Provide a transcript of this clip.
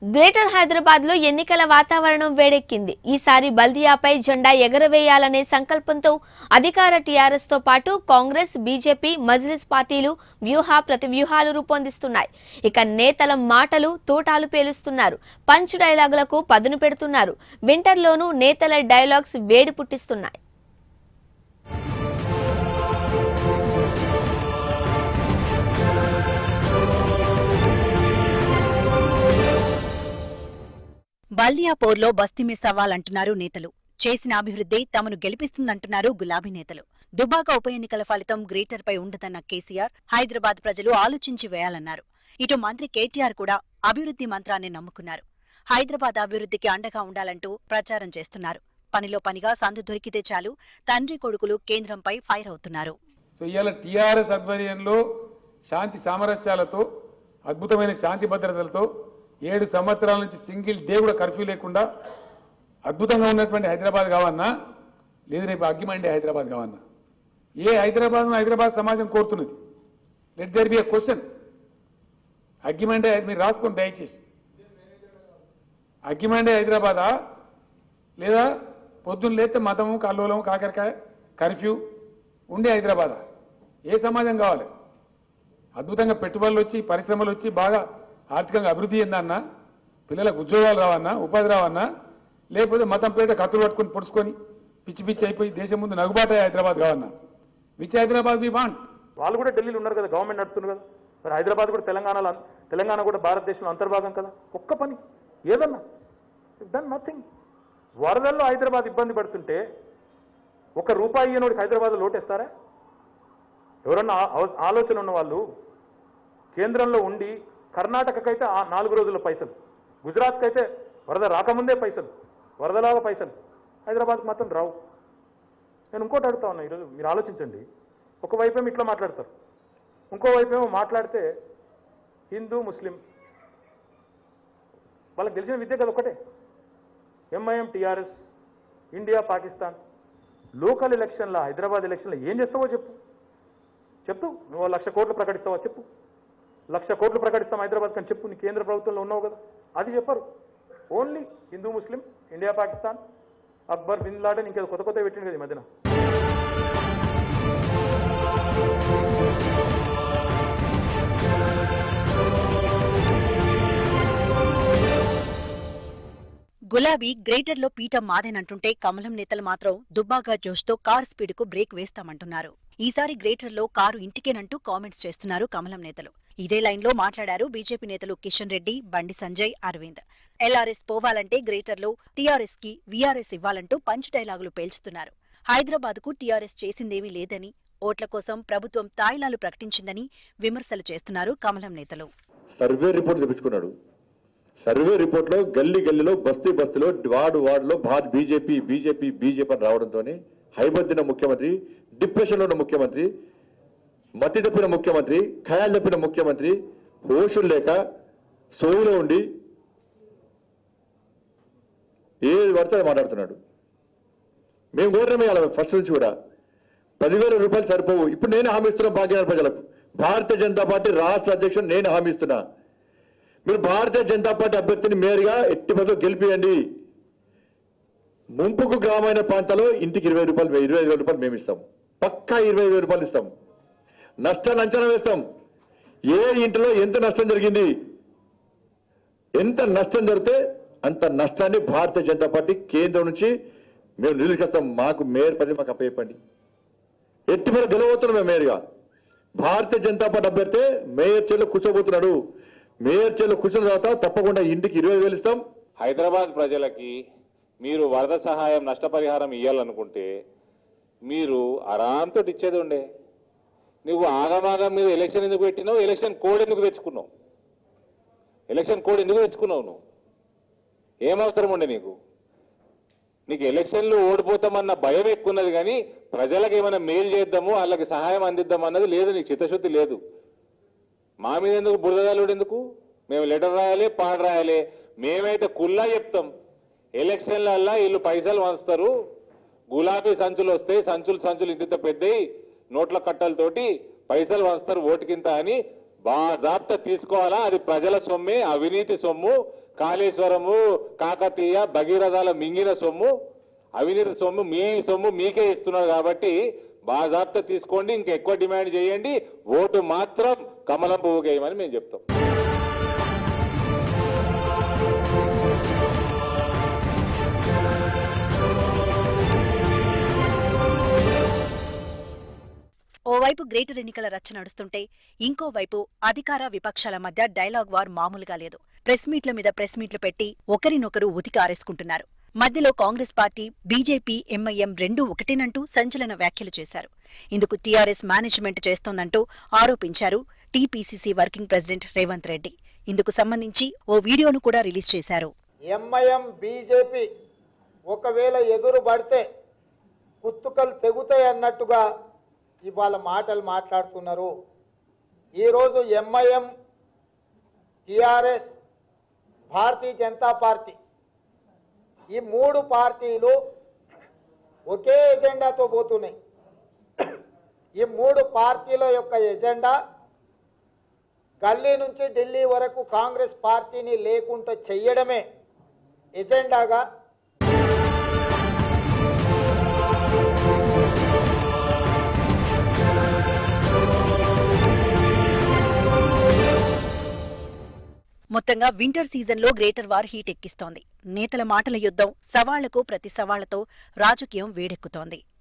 greater Hyderabad లో ఎన్నికల వాతావరణం వేడెక్కింది ఈసారి బల్దియాపై జెండా ఎగరవేయాలనే సంకల్పంతో అధికార టీఆర్ఎస్ తో పాటు కాంగ్రెస్ బీజేపీ మజ్లిస్ పార్టీలు వ్యూహ ప్రతివ్యూహాలు రూపొందిస్తున్నాయి ఇక నేతల మాటలు తోటాలు పేలుస్తున్నారు పంచ్ డైలాగులకు పదును పెడుతున్నారు వింటర్లోనూ నేతల డైలాగ్స్ వేడి పుట్టిస్తున్నాయి బల్దియాపూర్లో బస్తీ సవాలంటున్నారు నేతలు చేసిన అభివృద్ధి తమను గెలిపిస్తుందంటున్నారు గులాబీ నేతలు దుబాక ఉప ఎన్నికల ఫలితం గ్రేటర్పై ఉండదన్న కేసీఆర్ హైదరాబాద్ ప్రజలు ఆలోచించి వేయాలన్నారు ఇటు మంత్రి కేటీఆర్ కూడా అభివృద్ధి మంత్రాన్ని నమ్ముకున్నారు హైదరాబాద్ అభివృద్ధికి అండగా ఉండాలంటూ ప్రచారం చేస్తున్నారు పనిలో పనిగా సందు దొరికితే చాలు తండ్రి కొడుకులు కేంద్రంపై ఫైర్ అవుతున్నారు సో ఇవాళ టీఆర్ఎస్ ఆధ్వర్యంలో శాంతి సామరస్యాలతో అద్భుతమైన శాంతి భద్రతలతో ఏడు సంవత్సరాల నుంచి సింగిల్ డే కూడా కర్ఫ్యూ లేకుండా అద్భుతంగా ఉన్నటువంటి హైదరాబాద్ కావన్నా లేదు రేపు అగ్గిమండే హైదరాబాద్ కావన్నా ఏ హైదరాబాద్ హైదరాబాద్ సమాజం కోరుతున్నది let there be a question అగ్గిమండే మీరు రాసుకోండి దయచేసి అగ్గిమండే హైదరాబాదా లేదా పొద్దున్న లేస్తే మతము కల్లోలం కాకరకాయ కర్ఫ్యూ ఉండే హైదరాబాదా ఏ సమాజం కావాలి అద్భుతంగా పెట్టుబడులు వచ్చి పరిశ్రమలు వచ్చి బాగా ఆర్థికంగా అభివృద్ధి చెందన్నా పిల్లలకు ఉద్యోగాలు రావన్నా ఉపాధి రావన్నా లేకపోతే మతం పేట కత్తులు పట్టుకొని పొడుచుకొని పిచ్చి పిచ్చి అయిపోయి దేశం ముందు నగుబాటే హైదరాబాద్ కావన్నా విచ్ హైదరాబాద్ వి వాంట్ వాళ్ళు కూడా ఢిల్లీలో ఉన్నారు కదా గవర్నమెంట్ నడుస్తుంది కదా మరి హైదరాబాద్ కూడా తెలంగాణలో అం- తెలంగాణ కూడా భారతదేశంలో అంతర్భాగం కదా ఒక్క పని ఏదన్నా దన్ నథింగ్ వరదల్లో హైదరాబాద్ ఇబ్బంది పడుతుంటే ఒక రూపాయి ఇయ్యనోడికి హైదరాబాద్ లోటేస్తారా ఎవరన్నా ఆ- ఆ- ఆలోచన ఉన్న వాళ్ళు కేంద్రంలో ఉండి కర్ణాటకకైతే ఆ నాలుగు రోజుల పైసలు గుజరాత్కి అయితే వరద రాకముందే పైసలు వరదలాగా పైసలు హైదరాబాద్కి మాత్రం రావు నేను ఇంకోటి అడుగుతా ఉన్నా ఈరోజు మీరు ఆలోచించండి ఒకవైపు ఏమో ఇట్లా మాట్లాడతారు ఇంకోవైపు ఏమో మాట్లాడితే హిందూ ముస్లిం వాళ్ళకి తెలిసిన విద్య కదా ఒకటే MIM TRS India Pakistan local ఎలక్షన్ల హైదరాబాద్ ఎలక్షన్లో ఏం చేస్తావో చెప్పు చెప్తూ నువ్వు లక్ష కోట్లు ప్రకటిస్తావా చెప్పు లక్ష కోట్లు ప్రకటిస్తాం హైదరాబాద్ కానీ చెప్పు నీ కేంద్ర ప్రభుత్వంలో ఉన్నావు కదా అది చెప్పరు only Hindu Muslim India Pakistan Akbar bin Laden ఇంకేదో కొత్త కొత్త పెట్టింది కదా ఈ మధ్యన గులాబీ గ్రేటర్లో పీఠం మాదేనంటుంటే కమలం నేతలు మాత్రం దుబ్బాగా జోష్తో కార్ స్పీడ్కు బ్రేక్ వేస్తామంటున్నారు ఈసారి గ్రేటర్లో కారు ఇంటికేనంటూ కామెంట్స్ చేస్తున్నారు కమలం నేతలు ఇదే లైన్లో మాట్లాడారు బీజేపీ నేతలు కిషన్ రెడ్డి బండి సంజయ్ అరవింద్ ఎల్ఆర్ఎస్ పోవాలంటే గ్రేటర్లో టీఆర్ఎస్ కి వీఆర్ఎస్ ఇవ్వాలంటూ పంచ్ డైలాగులు పేల్చుతున్నారు హైదరాబాద్కు టీఆర్ఎస్ చేసిందేమీ లేదని ఓట్ల కోసం ప్రభుత్వం తాయిలాలు ప్రకటించిందని విమర్శలు చేస్తున్నారు కమలం నేతలు సర్వే రిపోర్ట్ తెప్పించుకున్నాడు సర్వే రిపోర్ట్లో గల్లీ గల్లీలో బస్తీ బస్తీలో వార్డు వార్డులో భారత్ బీజేపీ బీజేపీ బీజేపీ అని రావడంతో హైబద్దిన ముఖ్యమంత్రి డిప్రెషన్లో ఉన్న ముఖ్యమంత్రి మతి తప్పిన ముఖ్యమంత్రి ఖయాలు తప్పిన ముఖ్యమంత్రి హోషులు లేక సోయిలో ఉండి ఏది పడితే అది మాట్లాడుతున్నాడు మేము కోరమే అలా ఫస్ట్ నుంచి కూడా పదివేల రూపాయలు సరిపోవు ఇప్పుడు నేను హామీ ఇస్తున్నా భాగ్యనగర ప్రజలకు భారతీయ జనతా పార్టీ రాష్ట్ర అధ్యక్షుడు నేను హామీ ఇస్తున్నా మీరు భారతీయ జనతా పార్టీ అభ్యర్థిని మేయర్గా ఎట్టి బదులు గెలిపియండి ముంపుకు గ్రామీణ ప్రాంతాల్లో ఇంటికి ఇరవై రూపాయలు ఇరవై ఐదు వేల రూపాయలు మేము ఇస్తాం పక్కా ఇరవై ఐదు వేల రూపాయలు ఇస్తాం నష్టాన్ని అంచనా వేస్తాం ఏ ఇంటిలో ఎంత నష్టం జరిగింది ఎంత నష్టం జరిగితే అంత నష్టాన్ని భారతీయ జనతా పార్టీ కేంద్రం నుంచి మేము నిలుచుకొస్తాం మాకు మేయర్ పది మాకు అప్పయ్యపండి ఎట్టి మీద గెలవబోతున్నాం మేము మేయర్గా భారతీయ జనతా పార్టీ అభ్యర్థి మేయర్ చేలో కూర్చోబోతున్నాడు మేయర్ చేలో కూర్చున్న తర్వాత తప్పకుండా ఇంటికి ఇరవై వేలు ఇస్తాం హైదరాబాద్ ప్రజలకి మీరు వరద సహాయం నష్టపరిహారం ఇవ్వాలనుకుంటే మీరు ఆరాంతో ఇచ్చేది ఉండే నువ్వు ఆగమాగం మీద ఎలక్షన్ ఎందుకు పెట్టినావు ఎలక్షన్ కోడ్ ఎందుకు తెచ్చుకున్నావు ఎలక్షన్ కోడ్ ఎందుకు తెచ్చుకున్నావు నువ్వు ఏం అవసరం ఉండే నీకు నీకు ఎలక్షన్లు ఓడిపోతామన్న భయం ఎక్కువ ఉన్నది కానీ ప్రజలకు ఏమైనా మేలు చేద్దాము వాళ్ళకి సహాయం అందిద్దాం అన్నది లేదు నీకు చిత్తశుద్ధి లేదు మా మీద ఎందుకు బురదగాలుడు ఎందుకు మేము లెటర్ రాయాలి పాట రాయాలి మేమైతే కుల్లా చెప్తాం ఎలక్షన్లల్లా వీళ్ళు పైసలు వంచుతారు గులాబీ సంచులు వస్తాయి సంచులు సంచులు ఇంత పెద్దయి నోట్ల కట్టలతోటి పైసలు వంచుతారు ఓటుకింత అని బాజాబ్తా తీసుకోవాలా అది ప్రజల సొమ్మే అవినీతి సొమ్ము కాళేశ్వరము కాకతీయ భగీరథాల మింగిన సొమ్ము అవినీతి సొమ్ము మీ సొమ్ము మీకే ఇస్తున్నారు కాబట్టి బాజాప్తా తీసుకోండి ఇంకా ఎక్కువ డిమాండ్ చేయండి ఓటు మాత్రం కమలం పువ్వు వేయమని మేము చెప్తాం ఓవైపు గ్రేటర్ ఎన్నికల రచ్చ నడుస్తుంటే ఇంకోవైపు అధికార విపక్షాల మధ్య డైలాగ్ వార్ మామూలుగా లేదు ప్రెస్ మీట్ల మీద ప్రెస్ మీట్లు పెట్టి ఒకరినొకరు ఉతికారేసుకుంటున్నారు మధ్యలో కాంగ్రెస్ పార్టీ బీజేపీ ఎంఐఎం రెండూ ఒకటేనంటూ సంచలన వ్యాఖ్యలు చేశారు ఇందుకు టీఆర్ఎస్ మేనేజ్మెంట్ చేస్తోందంటూ ఆరోపించారు TPCC working president Revanth Reddy ఇందుకు సంబంధించి ఓ వీడియోను కూడా రిలీజ్ చేశారు ఎంఐఎం బీజేపీ ఒకవేళ ఎదురు పడితే కుత్తుకలు తెగుతాయి అన్నట్టుగా ఇవాళ మాటలు మాట్లాడుతున్నారు ఈరోజు MIM TRS Bharatiya Janata party ఈ మూడు పార్టీలు ఒకే ఎజెండాతో పోతున్నాయి ఈ మూడు పార్టీల యొక్క ఎజెండా గల్లీ నుంచి ఢిల్లీ వరకు కాంగ్రెస్ పార్టీని లేకుండా చెయ్యడమే ఎజెండాగా మొత్తంగా వింటర్ సీజన్లో గ్రేటర్ వార్ హీట్ ఎక్కిస్తోంది నేతల మాటల యుద్ధం సవాళ్లకు ప్రతి సవాళ్లతో రాజకీయం వేడెక్కుతోంది